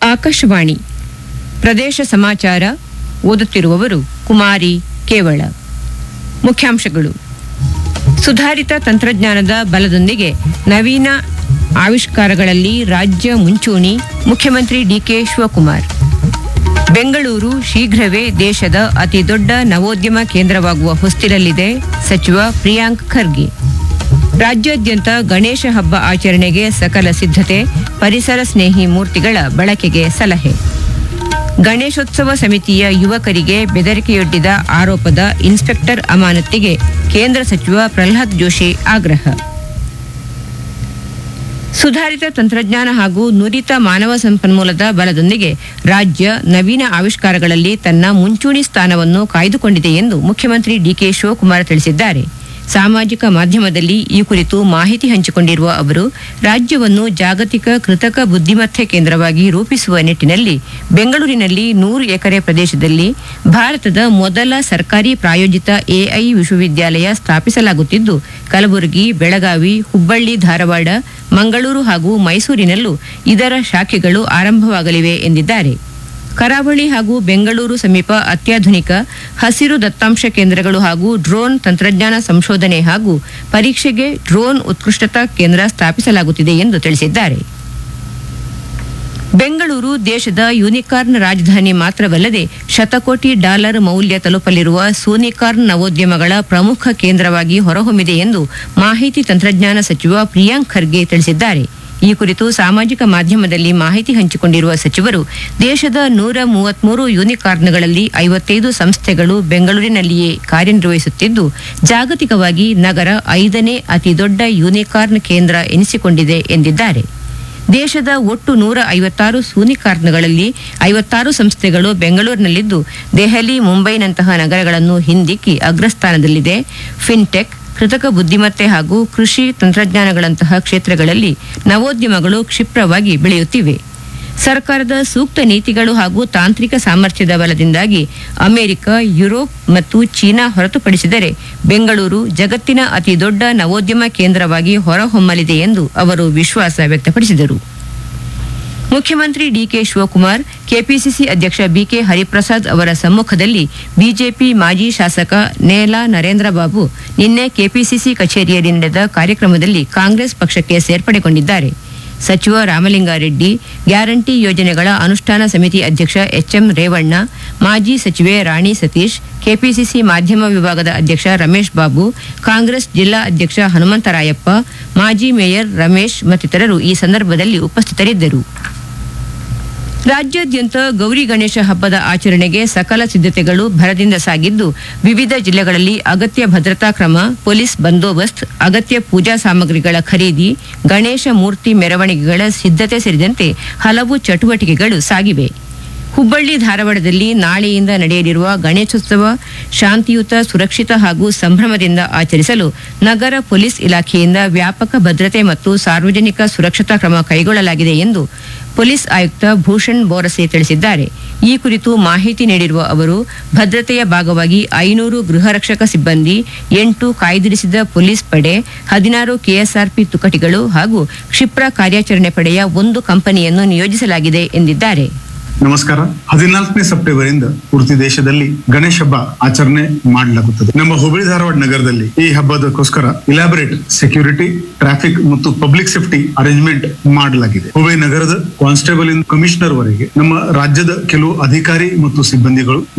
ಆಕಾಶವಾಣಿ ಪ್ರದೇಶ ಸಮಾಚಾರ ಓದುತ್ತಿರುವವರು ಕುಮಾರಿ ಕೇವಳ ಮುಖ್ಯಾಂಶಗಳು ಸುಧಾರಿತ ತಂತ್ರಜ್ಞಾನದ ಬಲದೊಂದಿಗೆ ನವೀನ ಆವಿಷ್ಕಾರಗಳಲ್ಲಿ ರಾಜ್ಯ ಮುಂಚೂಣಿ ಮುಖ್ಯಮಂತ್ರಿ ಡಿಕೆ ಶಿವಕುಮಾರ್ ಬೆಂಗಳೂರು ಶೀಘ್ರವೇ ದೇಶದ ಅತಿದೊಡ್ಡ ನವೋದ್ಯಮ ಕೇಂದ್ರವಾಗುವ ಹೊಸ್ತಿಲಲ್ಲಿದೆ ಸಚಿವ ಪ್ರಿಯಾಂಕ್ ಖರ್ಗೆ ರಾಜ್ಯಾದ್ಯಂತ ಗಣೇಶ ಹಬ್ಬ ಆಚರಣೆಗೆ ಸಕಲ ಸಿದ್ಧತೆ ಪರಿಸರ ಸ್ನೇಹಿ ಮೂರ್ತಿಗಳ ಬಳಕೆಗೆ ಸಲಹೆ ಗಣೇಶೋತ್ಸವ ಸಮಿತಿಯ ಯುವಕರಿಗೆ ಬೆದರಿಕೆಯೊಡ್ಡಿದ ಆರೋಪದ ಇನ್ಸ್ಪೆಕ್ಟರ್ ಅಮಾನತಿಗೆ ಕೇಂದ್ರ ಸಚಿವ ಪ್ರಹ್ಲಾದ್ ಜೋಶಿ ಆಗ್ರಹ ಸುಧಾರಿತ ತಂತ್ರಜ್ಞಾನ ಹಾಗೂ ನುರಿತ ಮಾನವ ಸಂಪನ್ಮೂಲದ ಬಲದೊಂದಿಗೆ ರಾಜ್ಯ ನವೀನ ಆವಿಷ್ಕಾರಗಳಲ್ಲಿ ತನ್ನ ಮುಂಚೂಣಿ ಸ್ಥಾನವನ್ನು ಕಾಯ್ದುಕೊಂಡಿದೆ ಎಂದು ಮುಖ್ಯಮಂತ್ರಿ ಡಿಕೆ ಶಿವಕುಮಾರ್ ತಿಳಿಸಿದ್ದಾರೆ ಸಾಮಾಜಿಕ ಮಾಧ್ಯಮದಲ್ಲಿ ಈ ಕುರಿತು ಮಾಹಿತಿ ಹಂಚಿಕೊಂಡಿರುವ ಅವರು ರಾಜ್ಯವನ್ನು ಜಾಗತಿಕ ಕೃತಕ ಬುದ್ಧಿಮತ್ತೆ ಕೇಂದ್ರವಾಗಿ ರೂಪಿಸುವ ನಿಟ್ಟಿನಲ್ಲಿ ಬೆಂಗಳೂರಿನಲ್ಲಿ ನೂರು ಎಕರೆ ಪ್ರದೇಶದಲ್ಲಿ ಭಾರತದ ಮೊದಲ ಸರ್ಕಾರಿ ಪ್ರಾಯೋಜಿತ ಎಐ ವಿಶ್ವವಿದ್ಯಾಲಯ ಸ್ಥಾಪಿಸಲಾಗುತ್ತಿದ್ದು ಕಲಬುರಗಿ ಬೆಳಗಾವಿ ಹುಬ್ಬಳ್ಳಿ ಧಾರವಾಡ ಮಂಗಳೂರು ಹಾಗೂ ಮೈಸೂರಿನಲ್ಲೂ ಇದರ ಶಾಖೆಗಳು ಆರಂಭವಾಗಲಿವೆ ಎಂದಿದ್ದಾರೆ ಕರಾವಳಿ ಹಾಗೂ ಬೆಂಗಳೂರು ಸಮೀಪ ಅತ್ಯಾಧುನಿಕ ಹಸಿರು ದತ್ತಾಂಶ ಕೇಂದ್ರಗಳು ಹಾಗೂ ಡ್ರೋನ್ ತಂತ್ರಜ್ಞಾನ ಸಂಶೋಧನೆ ಹಾಗೂ ಪರೀಕ್ಷೆಗೆ ಡ್ರೋನ್ ಉತ್ಕೃಷ್ಟತಾ ಕೇಂದ್ರ ಸ್ಥಾಪಿಸಲಾಗುತ್ತಿದೆ ಎಂದು ತಿಳಿಸಿದ್ದಾರೆ ಬೆಂಗಳೂರು ದೇಶದ ಯೂನಿಕಾರ್ನ್ ರಾಜಧಾನಿ ಮಾತ್ರವಲ್ಲದೆ ಶತಕೋಟಿ ಡಾಲರ್ ಮೌಲ್ಯ ತಲುಪಲಿರುವ ಸೂನಿಕಾರ್ನ್ ನವೋದ್ಯಮಗಳ ಪ್ರಮುಖ ಕೇಂದ್ರವಾಗಿ ಹೊರಹೊಮ್ಮಿದೆ ಎಂದು ಮಾಹಿತಿ ತಂತ್ರಜ್ಞಾನ ಸಚಿವ ಪ್ರಿಯಾಂಕ್ ಖರ್ಗೆ ತಿಳಿಸಿದ್ದಾರೆ ಈ ಕುರಿತು ಸಾಮಾಜಿಕ ಮಾಧ್ಯಮದಲ್ಲಿ ಮಾಹಿತಿ ಹಂಚಿಕೊಂಡಿರುವ ಸಚಿವರು ದೇಶದ ನೂರ ಮೂವತ್ಮೂರು ಯೂನಿಕಾರ್ನ್ಗಳಲ್ಲಿ ಐವತ್ತೈದು ಸಂಸ್ಥೆಗಳು ಬೆಂಗಳೂರಿನಲ್ಲಿಯೇ ಕಾರ್ಯನಿರ್ವಹಿಸುತ್ತಿದ್ದು ಜಾಗತಿಕವಾಗಿ ನಗರ ಐದನೇ ಅತಿದೊಡ್ಡ ಯೂನಿಕಾರ್ನ್ ಕೇಂದ್ರ ಎನಿಸಿಕೊಂಡಿದೆ ಎಂದಿದ್ದಾರೆ ದೇಶದ ಒಟ್ಟು ನೂರ ಐವತ್ತಾರು ಸೂನಿಕಾರ್ನ್ಗಳಲ್ಲಿ ಐವತ್ತಾರು ಸಂಸ್ಥೆಗಳು ಬೆಂಗಳೂರಿನಲ್ಲಿದ್ದು ದೆಹಲಿ ಮುಂಬೈನಂತಹ ನಗರಗಳನ್ನು ಹಿಂದಿಕ್ಕಿ ಅಗ್ರಸ್ಥಾನದಲ್ಲಿದೆ ಫಿನ್ಟೆಕ್ ಕೃತಕ ಬುದ್ಧಿಮತ್ತೆ ಹಾಗೂ ಕೃಷಿ ತಂತ್ರಜ್ಞಾನಗಳಂತಹ ಕ್ಷೇತ್ರಗಳಲ್ಲಿ ನವೋದ್ಯಮಗಳು ಕ್ಷಿಪ್ರವಾಗಿ ಬೆಳೆಯುತ್ತಿವೆ ಸರ್ಕಾರದ ಸೂಕ್ತ ನೀತಿಗಳು ಹಾಗೂ ತಾಂತ್ರಿಕ ಸಾಮರ್ಥ್ಯದ ಬಲದಿಂದಾಗಿ ಅಮೆರಿಕ ಯುರೋಪ್ ಮತ್ತು ಚೀನಾ ಹೊರತುಪಡಿಸಿದರೆ ಬೆಂಗಳೂರು ಜಗತ್ತಿನ ಅತಿ ದೊಡ್ಡ ನವೋದ್ಯಮ ಕೇಂದ್ರವಾಗಿ ಹೊರಹೊಮ್ಮಲಿದೆ ಎಂದು ಅವರು ವಿಶ್ವಾಸ ವ್ಯಕ್ತಪಡಿಸಿದರು ಮುಖ್ಯಮಂತ್ರಿ ಡಿಕೆ ಶಿವಕುಮಾರ್ ಕೆಪಿಸಿಸಿ ಅಧ್ಯಕ್ಷ ಬಿಕೆ ಹರಿಪ್ರಸಾದ್ ಅವರ ಸಮ್ಮುಖದಲ್ಲಿ ಬಿಜೆಪಿ ಮಾಜಿ ಶಾಸಕ ನೇಲಾ ನರೇಂದ್ರ ಬಾಬು ನಿನ್ನೆ ಕೆಪಿಸಿಸಿ ಕಚೇರಿಯಲ್ಲಿ ನಡೆದ ಕಾರ್ಯಕ್ರಮದಲ್ಲಿ ಕಾಂಗ್ರೆಸ್ ಪಕ್ಷಕ್ಕೆ ಸೇರ್ಪಡೆಗೊಂಡಿದ್ದಾರೆ ಸಚಿವ ರಾಮಲಿಂಗಾರೆಡ್ಡಿ ಗ್ಯಾರಂಟಿ ಯೋಜನೆಗಳ ಅನುಷ್ಠಾನ ಸಮಿತಿ ಅಧ್ಯಕ್ಷ ಎಚ್ಎಂ ರೇವಣ್ಣ ಮಾಜಿ ಸಚಿವೆ ರಾಣಿ ಸತೀಶ್ ಕೆಪಿಸಿಸಿ ಮಾಧ್ಯಮ ವಿಭಾಗದ ಅಧ್ಯಕ್ಷ ರಮೇಶ್ ಬಾಬು ಕಾಂಗ್ರೆಸ್ ಜಿಲ್ಲಾ ಅಧ್ಯಕ್ಷ ಹನುಮಂತರಾಯಪ್ಪ ಮಾಜಿ ಮೇಯರ್ ರಮೇಶ್ ಮತ್ತಿತರರು ಈ ಸಂದರ್ಭದಲ್ಲಿ ಉಪಸ್ಥಿತರಿದ್ದರು ರಾಜ್ಯಾದ್ಯಂತ ಗೌರಿ ಗಣೇಶ ಹಬ್ಬದ ಆಚರಣೆಗೆ ಸಕಲ ಸಿದ್ಧತೆಗಳು ಭರದಿಂದ ಸಾಗಿದ್ದು ವಿವಿಧ ಜಿಲ್ಲೆಗಳಲ್ಲಿ ಅಗತ್ಯ ಭದ್ರತಾ ಕ್ರಮ ಪೊಲೀಸ್ ಬಂದೋಬಸ್ತ್ ಅಗತ್ಯ ಪೂಜಾ ಸಾಮಗ್ರಿಗಳ ಖರೀದಿ ಗಣೇಶ ಮೂರ್ತಿ ಮೆರವಣಿಗೆಗಳ ಸಿದ್ಧತೆ ಸೇರಿದಂತೆ ಹಲವು ಚಟುವಟಿಕೆಗಳು ಸಾಗಿವೆ ಹುಬ್ಬಳ್ಳಿ ಧಾರವಾಡದಲ್ಲಿ ನಾಳೆಯಿಂದ ನಡೆಯಲಿರುವ ಗಣೇಶೋತ್ಸವ ಶಾಂತಿಯುತ ಸುರಕ್ಷಿತ ಹಾಗೂ ಸಂಭ್ರಮದಿಂದ ಆಚರಿಸಲು ನಗರ ಪೊಲೀಸ್ ಇಲಾಖೆಯಿಂದ ವ್ಯಾಪಕ ಭದ್ರತೆ ಮತ್ತು ಸಾರ್ವಜನಿಕ ಸುರಕ್ಷತಾ ಕ್ರಮ ಕೈಗೊಳ್ಳಲಾಗಿದೆ ಎಂದು ಪೊಲೀಸ್ ಆಯುಕ್ತ ಭೂಷಣ್ ಬೋರಸೆ ತಿಳಿಸಿದ್ದಾರೆ ಈ ಕುರಿತು ಮಾಹಿತಿ ನೀಡಿರುವ ಅವರು ಭದ್ರತೆಯ ಭಾಗವಾಗಿ ಐನೂರು ಗೃಹ ರಕ್ಷಕ ಸಿಬ್ಬಂದಿ ಎಂಟು ಕಾಯ್ದಿರಿಸಿದ ಪೊಲೀಸ್ ಪಡೆ ಹದಿನಾರು ಕೆಎಸ್ಆರ್ಪಿ ತುಕಟಿಗಳು ಹಾಗೂ ಕ್ಷಿಪ್ರ ಕಾರ್ಯಾಚರಣೆ ಪಡೆಯ ಒಂದು ಕಂಪನಿಯನ್ನು ನಿಯೋಜಿಸಲಾಗಿದೆ ಎಂದಿದ್ದಾರೆ ನಮಸ್ಕಾರ ಹದಿನಾಲ್ಕನೇ ಸೆಪ್ಟೆಂಬರ್ ಇಂದ ಪೂರ್ತಿ ದೇಶದಲ್ಲಿ ಗಣೇಶ ಹಬ್ಬ ಆಚರಣೆ ಮಾಡಲಾಗುತ್ತದೆ ನಮ್ಮ ಹುಬ್ಬಳ್ಳಿ ಧಾರವಾಡ ನಗರದಲ್ಲಿ ಈ ಹಬ್ಬದಕ್ಕೋಸ್ಕರ ಇಲಾಬರೇಟ್ ಸೆಕ್ಯೂರಿಟಿ ಟ್ರಾಫಿಕ್ ಮತ್ತು ಪಬ್ಲಿಕ್ ಸೇಫ್ಟಿ ಅರೇಂಜ್ಮೆಂಟ್ ಮಾಡಲಾಗಿದೆ ಹುಬ್ಬಳ್ಳಿ ನಗರದ ಕಾನ್ಸ್ಟೇಬಲ್ ಇಂದ ಕಮಿಷನರ್ ವರೆಗೆ ನಮ್ಮ ರಾಜ್ಯದ ಕೆಲವು ಅಧಿಕಾರಿ ಮತ್ತು ಸಿಬ್ಬಂದಿಗಳು